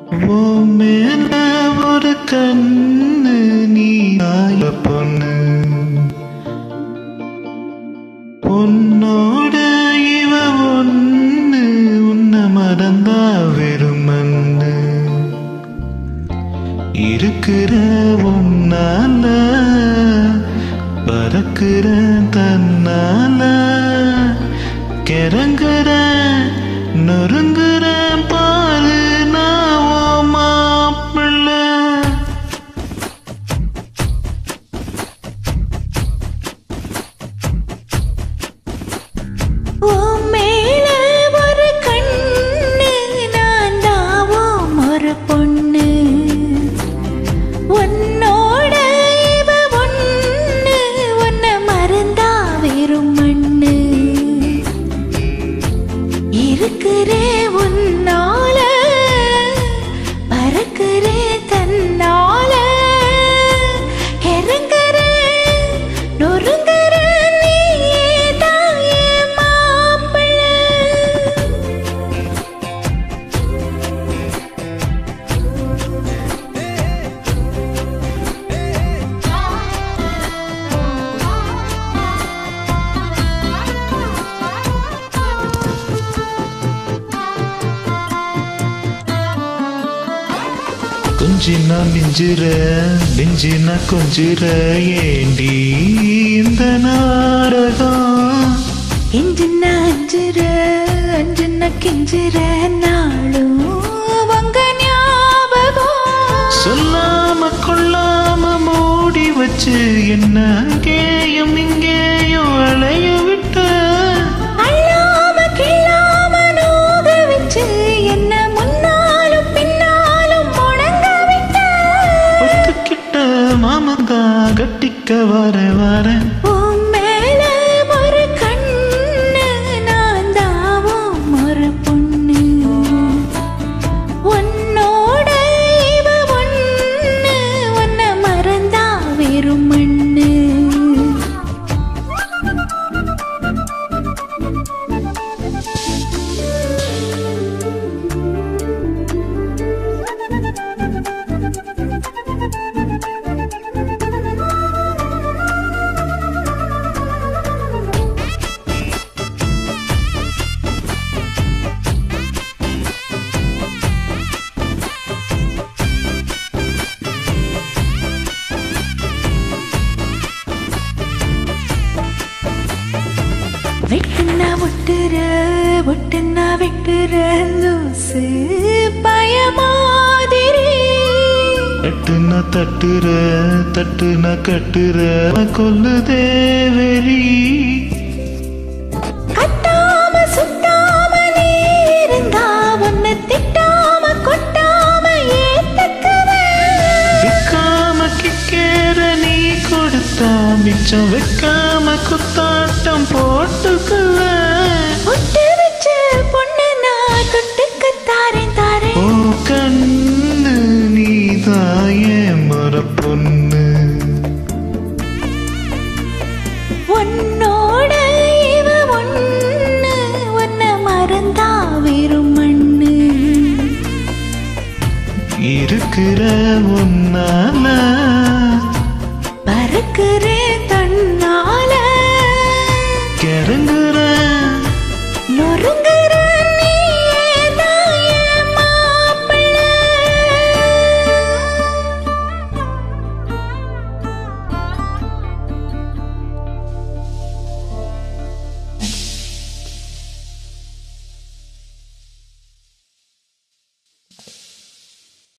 உன் மேல ஒரு கண்ணு நீ ஆய பொண்ணு உன்னோட இவ ஒண்ணு உன்னை மறந்தா வெறும் மண்ணு இருக்கிற உன்னால பறக்கிற தன்னால கிறங்குற நொறுங்குற பாரு நான் உன் மாப்பிள்ளை உன் மேல ஒரு கண்ணு நான் தாவும் ஒரு பொண்ணு உன்னோட இவ ஒண்ணு உன்னை மறந்தா வெறும் மண்ணு இருக்கிறே உன்னால பறக்கிறே தன்னால இறங்குறே நொறுங்குறே நீயே தான் என் மாப்பிள்ளை கொஞ்சினா மிஞ்சிற மிஞ்சினா கொஞ்சிற ஏண்டி இந்த நாடகம் இஞ்சின அஞ்சுற அஞ்சுன கிஞ்சுற நாளும் உங்க ஞாபகம் சொல்லாம கொள்ளாம மூடி வச்சு என்ன அங்கேயும் இங்கேயும் அலைய விட்ட அள்ளாம கிள்ளாம நோக வச்சு என்ன முன்னாலும் பின்னாலும் முடங்க விட்ட ஒத்துக்கிட்ட மாமந்தா கட்டிக்க வர வர உன் மேல ஒரு கண்ணு நான் தாவும் ஒரு பொண்ணு உன்னோட இவ ஒண்ணு உன்னை மறந்தா வெறும் மண்ணு வெட்டுனா ஒட்டுற ஒட்டுனா வெட்டுற லூசு பயமாதிரி தட்டுன தட்டுற தட்டுன கட்டுற கொல்லுதே வெறி கட்டாம சுட்டாம நீ இருந்தா உன்னை திட்டாம கொட்டாம ஏத்துக்குவேன் விக்காம கிக்கேற நீ கொடுத்தா மிச்சம் வைக்காம குத்தாட்டம் போட்டுக்குவ ஒட்டு வச்ச பொண்ணு நான் தொட்டுக்க தாரேன் தாரேன் ஓ கண்ணு நீ தாயே மர பொண்ணு உன்னோட இவ ஒண்ணு உன்னை மறந்தா வெறும் மண்ணு இருக்கிற உன்னால பறக்கிறேன்